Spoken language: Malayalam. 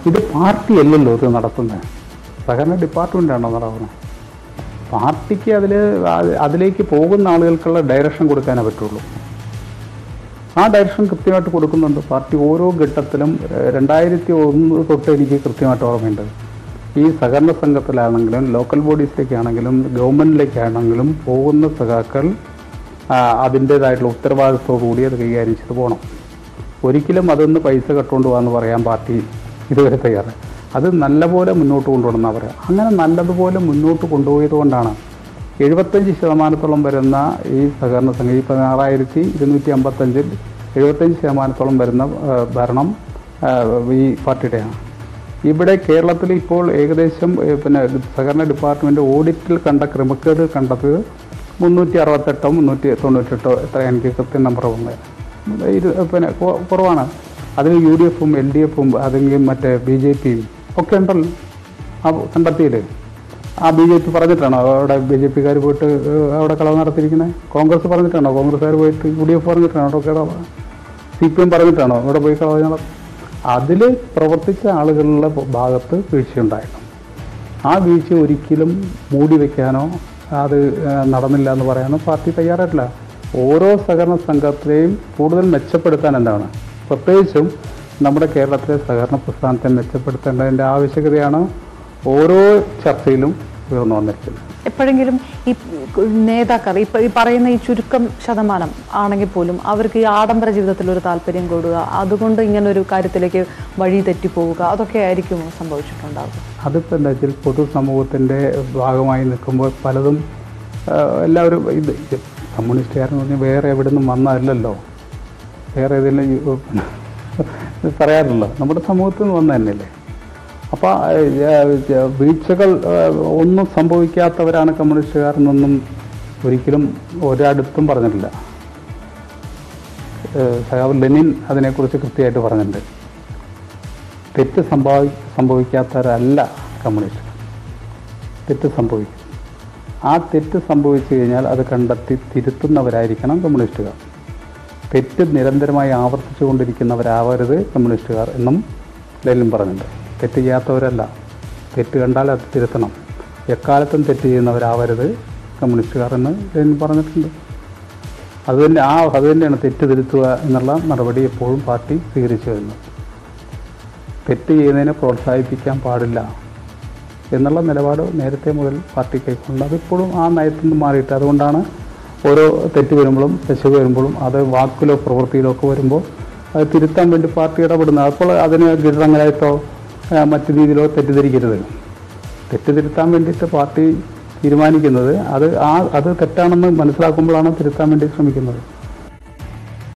ഇത് പാർട്ടി അല്ലല്ലോ ഇത് നടത്തുന്നത് സഹകരണ ഡിപ്പാർട്ട്മെൻറ്റാണോ നടക്കുന്നത് പാർട്ടിക്ക് അതിൽ അതിലേക്ക് പോകുന്ന ആളുകൾക്കുള്ള ഡയറക്ഷൻ കൊടുക്കാനേ പറ്റുള്ളൂ ആ ഡയറക്ഷൻ കൃത്യമായിട്ട് കൊടുക്കുന്നുണ്ട് പാർട്ടി ഓരോ ഘട്ടത്തിലും ഏഹ്, രണ്ടായിരത്തി ഒന്ന് തൊട്ട് എനിക്ക് കൃത്യമായിട്ട് ഓർമ്മയുണ്ട് ഈ സഹകരണ സംഘത്തിലാണെങ്കിലും ലോക്കൽ ബോഡീസിലേക്കാണെങ്കിലും ഗവൺമെൻറ്റിലേക്കാണെങ്കിലും പോകുന്ന സഖാക്കൾ ആ, അതിൻ്റേതായിട്ടുള്ള ഉത്തരവാദിത്വത്തോടു കൂടി അത് കൈകാര്യം ചെയ്ത് പോകണം ഒരിക്കലും അതൊന്ന് പൈസ കട്ടുകൊണ്ട് പോകാമെന്ന് പറയാൻ പാർട്ടി ഇതുവരെ തയ്യാറ് അത് നല്ലപോലെ മുന്നോട്ട് കൊണ്ടുപോകണമെന്നാണ് പറയുക അങ്ങനെ നല്ലതുപോലെ മുന്നോട്ട് കൊണ്ടുപോയത് കൊണ്ടാണ് എഴുപത്തഞ്ച് ശതമാനത്തോളം വരുന്ന ഈ സഹകരണ സംഘം ഈ പതിനാറായിരത്തി ഇരുന്നൂറ്റി അമ്പത്തഞ്ചിൽ എഴുപത്തഞ്ച് ശതമാനത്തോളം വരുന്ന ആ, ഭരണം ആ, ഈ പാർട്ടിയുടെയാണ് ഇവിടെ കേരളത്തിൽ ഇപ്പോൾ ഏകദേശം ഏ, പിന്നെ സഹകരണ ഡിപ്പാർട്ട്മെൻറ്റ് ഓഡിറ്റിൽ കണ്ട ക്രമക്കേട് കണ്ടത് മുന്നൂറ്റി അറുപത്തെട്ടോ മുന്നൂറ്റി തൊണ്ണൂറ്റെട്ടോ എത്ര എനിക്ക് കൃത്യം നമ്പർ പോകുന്നത് ഇത് പിന്നെ കൊ- കുറവാണ് അതിൽ യു ഡി എഫും എൽ ഡി എഫും അതെങ്കിലും മറ്റേ ബി ജെ പിയും ഒക്കെ ഉണ്ടല്ലോ ആ കണ്ടെത്തിയില്ലേ ആ ബി ജെ പി പറഞ്ഞിട്ടാണോ അവിടെ ബി ജെ പിക്കാർ പോയിട്ട് ഏഹ്, അവിടെ കളവ് നടത്തിയിരിക്കുന്നത് കോൺഗ്രസ് പറഞ്ഞിട്ടാണോ കോൺഗ്രസ്സുകാർ പോയിട്ട് യു ഡി എഫ് പറഞ്ഞിട്ടാണോ അവിടെ കളവ് സി പി എം പറഞ്ഞിട്ടാണോ ഇവിടെ പോയി കളവ് നടത്തി അതിൽ പ്രവർത്തിച്ച ആളുകളുടെ ഭാഗത്ത് വീഴ്ചയുണ്ടായിരുന്നു ആ വീഴ്ച ഒരിക്കലും മൂടി വെക്കാനോ അത് ഏഹ്, നടന്നില്ല എന്ന് പറയാനോ പാർട്ടി തയ്യാറായിട്ടില്ല ഓരോ സഹകരണ സംഘത്തെയും കൂടുതൽ മെച്ചപ്പെടുത്താൻ എന്താണ് പ്രത്യേകിച്ചും നമ്മുടെ കേരളത്തിലെ സഹകരണ പ്രസ്ഥാനത്തെ മെച്ചപ്പെടുത്തേണ്ടതിൻ്റെ ആവശ്യകതയാണ് ഓരോ ചർച്ചയിലും ഉയർന്നു വന്നിരിക്കുന്നത് എപ്പോഴെങ്കിലും ഈ നേതാക്കൾ ഇപ്പൊ ഈ പറയുന്ന ഈ ചുരുക്കം ശതമാനം ആണെങ്കിൽ പോലും അവർക്ക് ഈ ആഡംബര ജീവിതത്തിൽ ഒരു താല്പര്യം കൂടുക അതുകൊണ്ട് ഇങ്ങനെ ഒരു കാര്യത്തിലേക്ക് വഴി തെറ്റിപ്പോവുക അതൊക്കെ ആയിരിക്കുമോ സംഭവിച്ചിട്ടുണ്ടാവുക അതിപ്പോൾ എന്താ വെച്ചാൽ പൊതുസമൂഹത്തിൻ്റെ ഭാഗമായി നിൽക്കുമ്പോൾ പലതും ആ, എല്ലാവരും ഇത് ഇത് കമ്മ്യൂണിസ്റ്റുകാരെന്ന് പറഞ്ഞാൽ വേറെ എവിടെ നിന്നും വന്നതല്ലല്ലോ വേറെ ഏതെങ്കിലും യു- ഇത് പറയാറില്ല നമ്മുടെ സമൂഹത്തിൽ നിന്ന് വന്ന തന്നെയല്ലേ അപ്പോൾ വീഴ്ചകൾ ആ, ഒന്നും സംഭവിക്കാത്തവരാണ് കമ്മ്യൂണിസ്റ്റുകാരെന്നൊന്നും ഒരിക്കലും ഒരിടത്തും പറഞ്ഞിട്ടില്ല ഏഹ് സഖാവ് ലെനിൻ അതിനെക്കുറിച്ച് കൃത്യമായിട്ട് പറഞ്ഞിട്ടുണ്ട് തെറ്റ് സംഭവി സംഭവിക്കാത്തവരല്ല കമ്മ്യൂണിസ്റ്റ് തെറ്റ് സംഭവിക്കും ആ തെറ്റ് സംഭവിച്ചു കഴിഞ്ഞാൽ അത് കണ്ടെത്തി തിരുത്തുന്നവരായിരിക്കണം കമ്മ്യൂണിസ്റ്റുകാർ തെറ്റ് നിരന്തരമായി ആവർത്തിച്ചു കൊണ്ടിരിക്കുന്നവരാവരുത് കമ്മ്യൂണിസ്റ്റുകാർ എന്നും ലെനിൻ പറഞ്ഞിട്ടുണ്ട് തെറ്റ് ചെയ്യാത്തവരല്ല തെറ്റ് കണ്ടാൽ അത് തിരുത്തണം എക്കാലത്തും തെറ്റ് ചെയ്യുന്നവരാവരുത് കമ്മ്യൂണിസ്റ്റുകാർ എന്ന് ലെനിൻ പറഞ്ഞിട്ടുണ്ട് അത് തന്നെ ആ അത് തന്നെയാണ് തെറ്റ് തിരുത്തുക എന്നുള്ള നടപടി എപ്പോഴും പാർട്ടി സ്വീകരിച്ചു വരുന്നത് തെറ്റ് ചെയ്യുന്നതിനെ പ്രോത്സാഹിപ്പിക്കാൻ പാടില്ല എന്നുള്ള നിലപാട് നേരത്തെ മുതൽ പാർട്ടി കൈക്കൊണ്ട് അതിപ്പോഴും ആ നയത്തിൽ നിന്ന് മാറിയിട്ട് അതുകൊണ്ടാണ് ഓരോ തെറ്റ് വരുമ്പോഴും തെറ്റ് വരുമ്പോഴും അത് വാക്കിലോ പ്രവൃത്തിയിലോ ഒക്കെ വരുമ്പോൾ അത് തിരുത്താൻ വേണ്ടി പാർട്ടി ഇടപെടുന്നത് അപ്പോൾ അതിന് ഗിരങ്ങലായിട്ടോ മറ്റു രീതിയിലോ തെറ്റിദ്ധരിക്കരുത് തെറ്റ് തിരുത്താൻ വേണ്ടിയിട്ട് പാർട്ടി തീരുമാനിക്കുന്നത് അത് ആ അത് തെറ്റാണെന്ന് മനസ്സിലാക്കുമ്പോഴാണ് തിരുത്താൻ വേണ്ടി ശ്രമിക്കുന്നത്